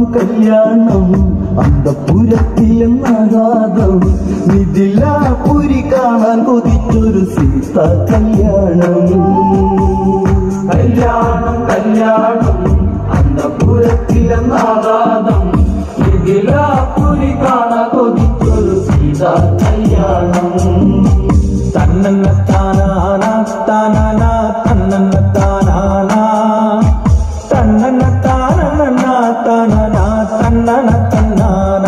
കല്യാണം അന്തപുരത്തിലെന്നാകാതം മിഥിലാപുരി കാണാൻ കൊതിച്ചൊരു സീത കല്യാണം കല്യാണം കല്യാണം അന്തപുരത്തിലെന്നാകാതം മിഥിലാപുരി കാണാൻ കൊതിച്ചൊരു സീത കല്യാണം തന്നന്ന താനാന താനാന തന്നന്ന താനാന തന്നന്ന താനന്ന താനാന തന്നന തന്നാന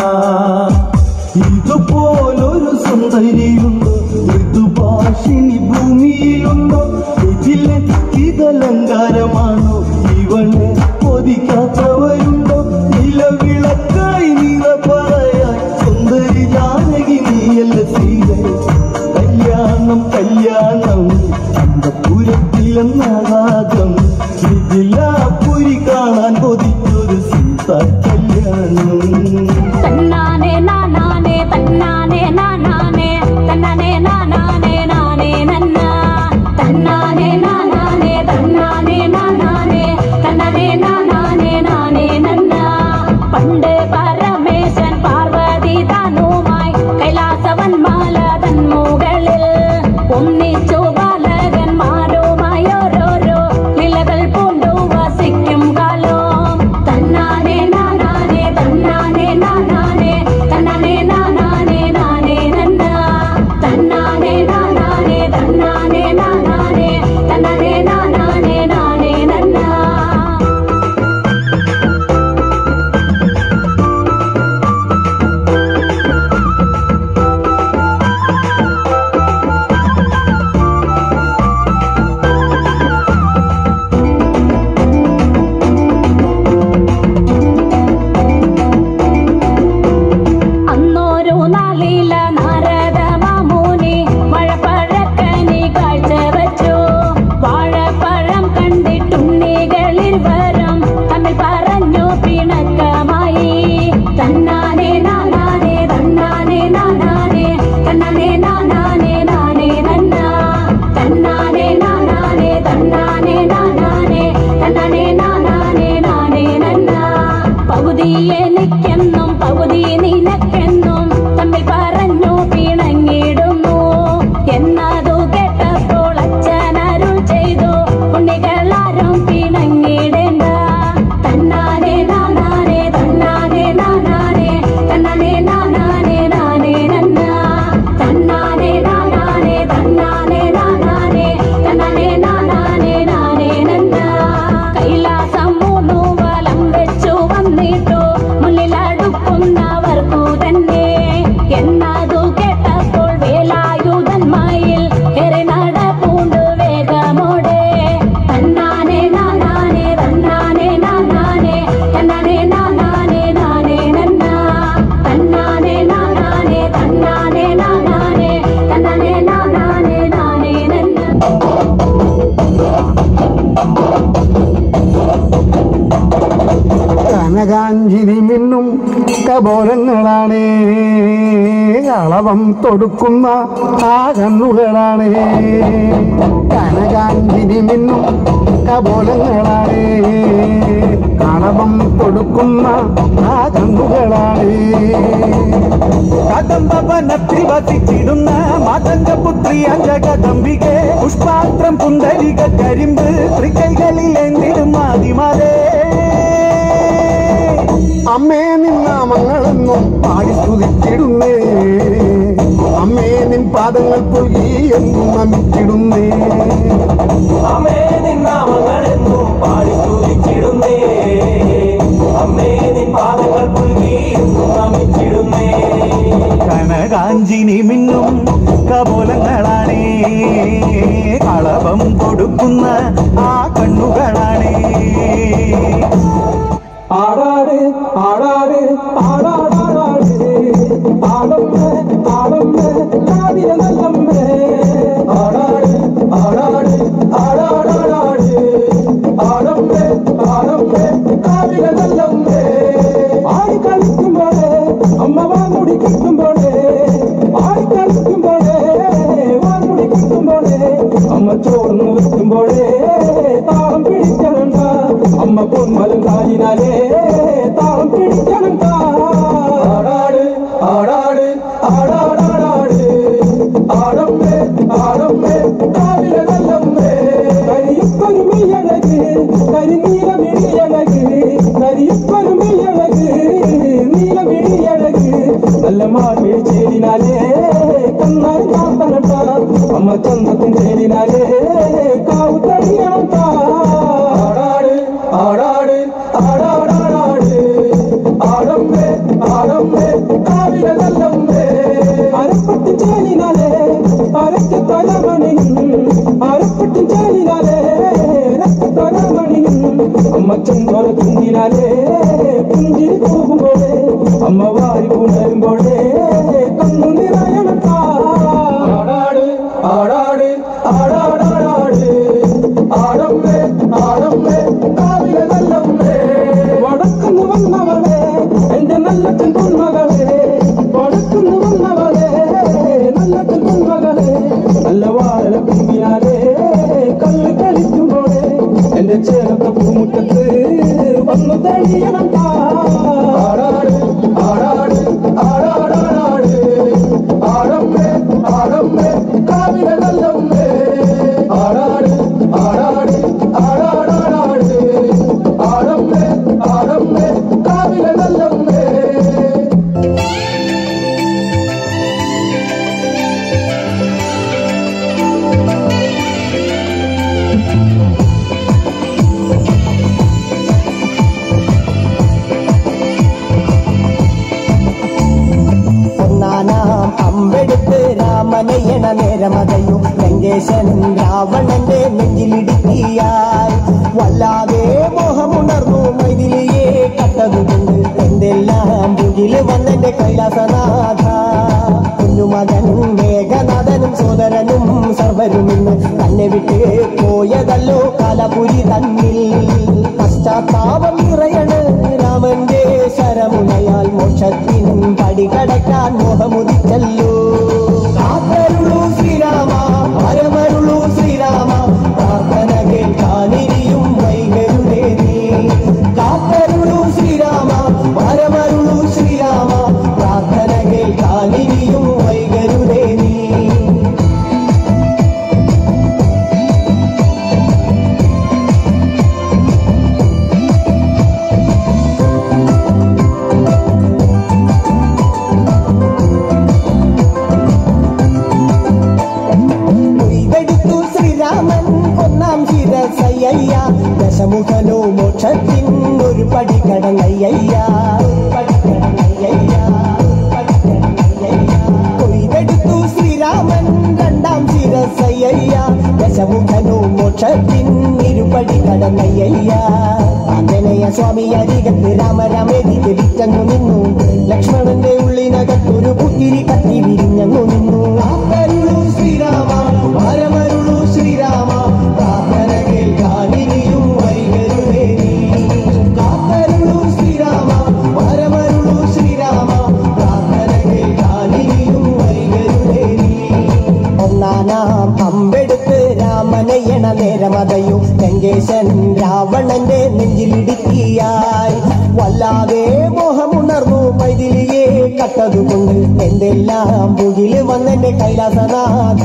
ഇതുപോലൊരു സുന്ദരിയുണ്ടോ ഋതുഭാഷിണി ഭൂമിയിലുണ്ടോ ഇതിലെ ഇതലങ്കാരമാണോ ഇവളെ കൊതിക്കാത്തവരുണ്ടോ നിലവിളക്കായി നീല പറയാൻ സുന്ദരി ജാനകി നീയല്ല സീത കല്യാണം കല്യാണം അന്തപുരത്തിലെന്നാകാതം ഇതിലാപുരി കാണാൻ കൊതിച്ചൊരു സീത കല്യാണം തന്നാനെ നാനാനെ തന്നാനെ നാനാനെ തന്നാനെ നാനാനെ നാനേ നന്ന തന്നാനെ നാനാനെ തന്നാനെ നാനാനെ തന്നാനെ നാനാനെ നാനേ നന്ന പണ്ട് പരമേശൻ പാർവതി താനുമായി കൈലാസവൻ മാല തൻ മുകളിൽ ഒന്നിച്ചു ബാലകന്മാരുമായി ഓരോരോ ലീലകൾ പൂണ്ടു വസിക്കും കാലം തന്നാനെ നാനാനെ തന്നാനെ നാനാനെ തന്നാനെ നാനാനെ നാനേ നന്ന തന്നാനെ നാനാനെ തന്നാനെ നാനാനെ തന്നാനെ നാനാനെ നാനേ നന്ന അന്നൊരു നാളില നാരദ മാമൂനി മഴപ്പഴക്കനി കാഴ്ച വച്ചു വാഴപ്പഴം കണ്ടിട്ടുണ്ണികളിൽ വരം തമ്മിൽ പറഞ്ഞു പിണക്കമായി തന്നാനെ നാനാനെ തന്നാനെ നാനാനെ തന്നാനെ നാനാനെ നാനേ നന്ന തന്നാനെ നാനാനെ തന്നാനെ നാനാനെ തന്നാനെ നാനാനെ നാനേ നന്ന പകുതി എനിക്കെന്നും പകുതി നിനക്കെന്നും തമ്മിൽ പറഞ്ഞു പിണങ്ങിടുന്നു എന്നതു കേട്ടപ്പോൾ അച്ഛൻ അരുൾ ചെയ്തു ഉണ്ണികളാരും പിണങ്ങിടേണ്ട തന്നാനെ നാനാനെ തന്നാനെ നാനാനെ തന്നാനെ നാനാനെ നാനേ നന്ന തന്നാനെ നാനാനെ തന്നാനെ നാനാനെ തന്നാനെ നാനാനെ നാനേ നന്ന കൈലാസം മൂന്നു വലം വെച്ചു വന്നിട്ടു മുന്നിലടുക്കുന്നവർക്കു തന്നെ എന്നതു കേട്ടപ്പോൾ വേലായുധന്മായിൽ ഏറെ നട പൂണ്ടു വേഗമോടെ തന്നാനെ നാനാനെ തന്നാനെ നാനാനെ തന്നാനെ നാനാനെ നാനേ നന്ന തന്നാനെ നാനാനെ തന്നാനെ നാനാനെ തന്നാനെ നാനാനെ നാനേ നന്ന കനകാഞ്ചിരി മിന്നും കബോലങ്ങളാണ് അളവം തൊടുക്കുന്ന ആ കണ്ണുകളാണ് കനകാഞ്ചിരി മിന്നും കബോലങ്ങളാണ് അളവം തൊടുക്കുന്ന ആ കണ്ണുകളാണ് കദംബവനത്തിൽ വസിച്ചിടുന്ന മാതംഗപുത്രി അഞ്ജകദംബികെ പുഷ്പാത്രം പുണ്ടരിക കരിമ്പ് തൃക്കൈകളിൽ എന്തിടും ആദിമാതേ അമ്മേ നിന്നാമങ്ങളെന്നും പാടി സ്തുതിച്ചിടുന്നേ അമ്മേ നിൻ പാദങ്ങൾ പുൽകി എന്നും നമിച്ചിടുന്നേ അമ്മേ നിന്നാമങ്ങളെന്നും പാടി സ്തുതിച്ചിടുന്നേ അമ്മേ നിൻ പാദങ്ങൾ പുൽകി എന്നും നമിച്ചിടുന്നേ കനകാഞ്ചിനി മിന്നും കപോലങ്ങളാണേ കളവം കൊടുക്കുന്ന ആ കണ്ണുകളാണേ ആടാട് ആടാട് ആടാടാടാട് ആടമ്മേ ആടമ്മേ കാതിര നല്ലമ്മേ ആടാട് ആടാട് ആടാടാടാട് ആടമ്മേ ആടമ്മേ കാതിര നല്ലമ്മേ ആടി കളിക്കുമ്പോഴേ അമ്മ വാങ്ങുടി കിട്ടുമ്പോഴേ ആടി കളിക്കുമ്പോഴേ വാങ്ങുടി കിട്ടുമ്പോഴേ അമ്മ ചോർന്നു വെക്കുമ്പോഴേ താളം പിടിക്കണണ്ട അമ്മ പൊന്മലും കാലിനാലേ താളം പിടി അമ്മ ചെന്നോര കുഞ്ഞിനാലേ പുഞ്ചിരി പോകുമ്പോഴേ അമ്മ വാരി പുണരുമ്പോഴേ കണ്ണു നിറയണത്താ ആടാട് ആടാട് ആടാടാടാട് ആടമ്മേ ആടമ്മേ കാവിലെ നല്ലമ്മേ വടക്കുന്ന് വന്നവളെ എന്റെ നല്ല പൊന്മകളെ വടക്കുന്ന് വന്നവളെ നല്ല പൊന്മകളെ നല്ല വാഴ കുമ്പിയാലേ കല്ല് കളിക്കുമ്പോഴേ എന്റെ ചേർത്ത പൂമുറ്റത്ത് വന്നു തഴിയണം ആടാട് ആടാട് ആടാടാടാട് ആടമ്മേ ആടമ്മേ കാവിലെ നല്ലമ്മേ ആടാട് ആടാട് ആടാടാടാട് ആടമ്മേ ആടമ്മേ കാവിലെ നല്ലമ്മേ ഒന്നാനാം അമ്പെടുത്ത് രാമനയണ നേരമതയും ലങ്കേശൻ രാവണന്റെ നെഞ്ചിലിടുക്കിയായി വല്ലാതെ മോഹമുണർന്നു മൈതിലിയെ കട്ടതുകൊണ്ട് എന്തെല്ലാം മുകില് വന്നെന്റെ കൈലാസനാഥ കുഞ്ഞുമകൻ മേഘനാഥനും സോദരനും സർവരും ഇന്ന് തന്നെ വിട്ട് പോയതല്ലോ കാലപുരി തന്നിൽ പശ്ചാത്താപം നിറയണ് രാമന്റെ ശരമുനയാൽ മോക്ഷത്തിൻ പടി കടക്കാൻ മോഹമുദിച്ചല്ലോ കാത്തരുളൂ ശ്രീരാമ പരമരുളൂ ശ്രീരാമ പ്രാർത്ഥന കേൾക്കാനിരിയും വൈകരുതേ നീ കാത്തരുളൂ ശ്രീരാമ പരമരുളൂ ശ്രീരാമ പ്രാർത്ഥന കേൾക്കാനിരിയും വൈകരുതേ നീ കൊയ്തെടുത്തു ശ്രീരാമൻ ഒന്നാം ശിരസയ്യ ദശമുഖനോ മോക്ഷത്തിൻ ഒരു പടി കടന്നയ്യ കൊയ്തെടുത്തു ശ്രീരാമൻ രണ്ടാം ശിരസയ്യ ദശമുഖനോ മോക്ഷത്തിൻ ഇരുപടി കടന്നയ്യ ആഞ്ജനേയ സ്വാമി അരികത്ത് രാമരാമേതി തിരിച്ചങ്ങു നിന്നു ലക്ഷ്മണന്റെ ഉള്ളിനകത്തൊരു പുത്തിരി കത്തി വിരിഞ്ഞങ്ങു നിന്നു കാത്തരുളൂ ശ്രീരാമ പരമരുളൂ ശ്രീരാമ പ്രാർത്ഥന കേൾക്കാനിനിയും വൈകരുതേ നീ. കാത്തരുളൂ ശ്രീരാമ പരമരുളൂ ശ്രീരാമ പ്രാർത്ഥന കേൾക്കാനിനിയും വൈകരുതേ നീ. ഒന്നാനാം അമ്പെടുത്ത് രാമനയണ നേരമതയും ലങ്കേശൻ രാവണന്റെ നെഞ്ചിലിടുക്കിയായി വല്ലാതെ മോഹമുണർന്നു മൈതിലിയെ കട്ടതുകൊണ്ട് എന്തെല്ലാം പുകില് വന്നെന്റെ കൈലാസനാഥ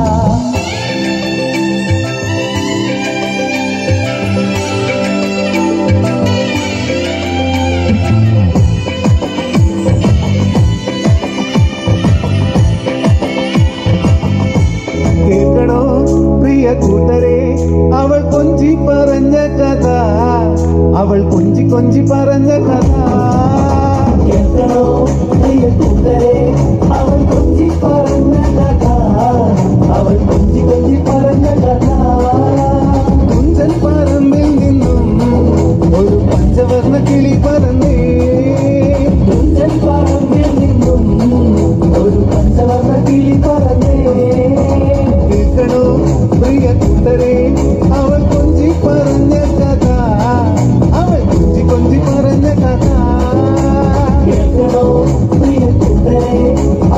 കേൾക്കണോ പ്രിയ കൂട്ടരെ അവൾ കൊഞ്ചി പറഞ്ഞ കഥ അവൾ കൊഞ്ചി കൊഞ്ചി പറഞ്ഞ കഥ കേൾക്കണോ പ്രിയ കൂട്ടരെ അവൾ കൊഞ്ചി പറഞ്ഞ കഥ അവൾ കൊഞ്ചി കൊഞ്ചി പറഞ്ഞ കഥ കുഞ്ചൻ പറമ്പിൽ നിന്നും ഒരു പഞ്ചവർണ്ണ കിളി പറന്നേ കുഞ്ചൻ പറമ്പിൽ നിന്നും ഒരു പഞ്ചവർണ്ണ കിളി പറഞ്ഞേ കേൾക്കണോ പ്രിയ കൂട്ടരെ അവൾ കൊഞ്ചി പറഞ്ഞ കഥ അവൾ കൊഞ്ചി കൊഞ്ചി പറഞ്ഞ കഥ കേൾക്കണോ പ്രിയ കൂട്ടരെ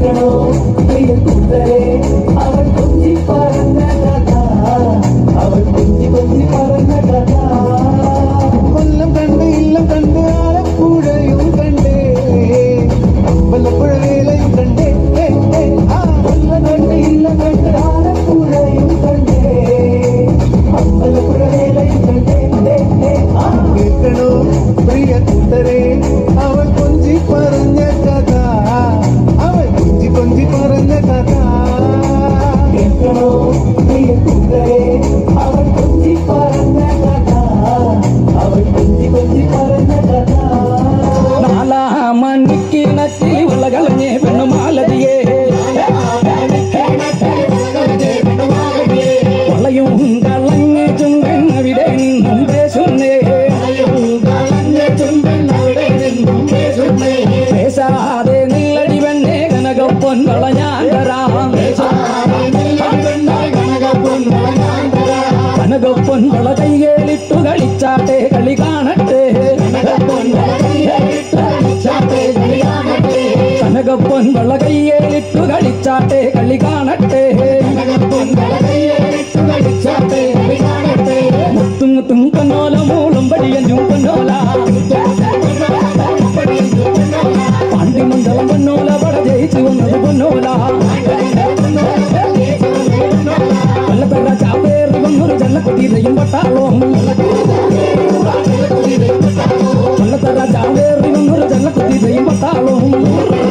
കേൾക്കണോ പ്രിയ കൂട്ടരെ അവൾ കൊഞ്ചി പറഞ്ഞ കഥ അവൾ കൊഞ്ചി കൊഞ്ചി പറഞ്ഞ കഥ കൊല്ലം കണ്ട് ഇല്ലം കണ്ട് ആലപ്പുഴയും കണ്ടേ വല്ലപ്പുഴ വേലയും കണ്ടേ ഏ, ഏ, ആ. കൊല്ല കണ്ട് ഇല്ല കണ്ട് ആലപ്പുഴയും കണ്ടേ അമ്പലപ്പുഴ വേലയും കണ്ടേ ഏ, ഏ, ആ. കേൾക്കണോ പ്രിയ കൂട്ടരെ അവൾ കൊഞ്ചി പറഞ്ഞ കഥ അവൾ കൊഞ്ചി കൊഞ്ചി പറഞ്ഞ കഥ കേൾക്കണോ പ്രിയ കൂട്ടരെ അവൾ കൊഞ്ചി പറഞ്ഞ കഥ അവൾ കൊഞ്ചി കൊഞ്ചി പറഞ്ഞ കഥ നാലാമണിക്ക് നറ്റി ഉളകളഞ്ഞേ പെണ്ണുമാലതിയേ വളയും കളഞ്ഞ് ചുങ്കവിടെ നിന്നും പേശുന്നേ പേശാതെ നില്ലടി പെണ്ണേ കനകപ്പൊൻ വളഞ്ഞാൻ തരാം കനകപ്പൊൻ വള കൈകേലിട്ടു കളിച്ചാട്ടെ കളി കാണട്ടെ കനകപ്പൊൻ വള കൈയേലിട്ടു കളിച്ചാട്ടെ കളി കാണട്ടെ മുത്തും മുത്തും പൊന്നോല മൂളും പടിയഞ്ചും പൊന്നോല പാണ്ടിമണ്ഡലം പൊന്നോല പട ജയിച്ചു വന്നത് പൊന്നോല കൊല്ലത്തറ ചാവേറി വന്നൊരു ജല്ലക്കുതിരയും പട്ടാളവും കൊല്ലത്തറ ചാവേറി വന്നൊരു ജല്ലക്കുതിരയും പട്ടാളവും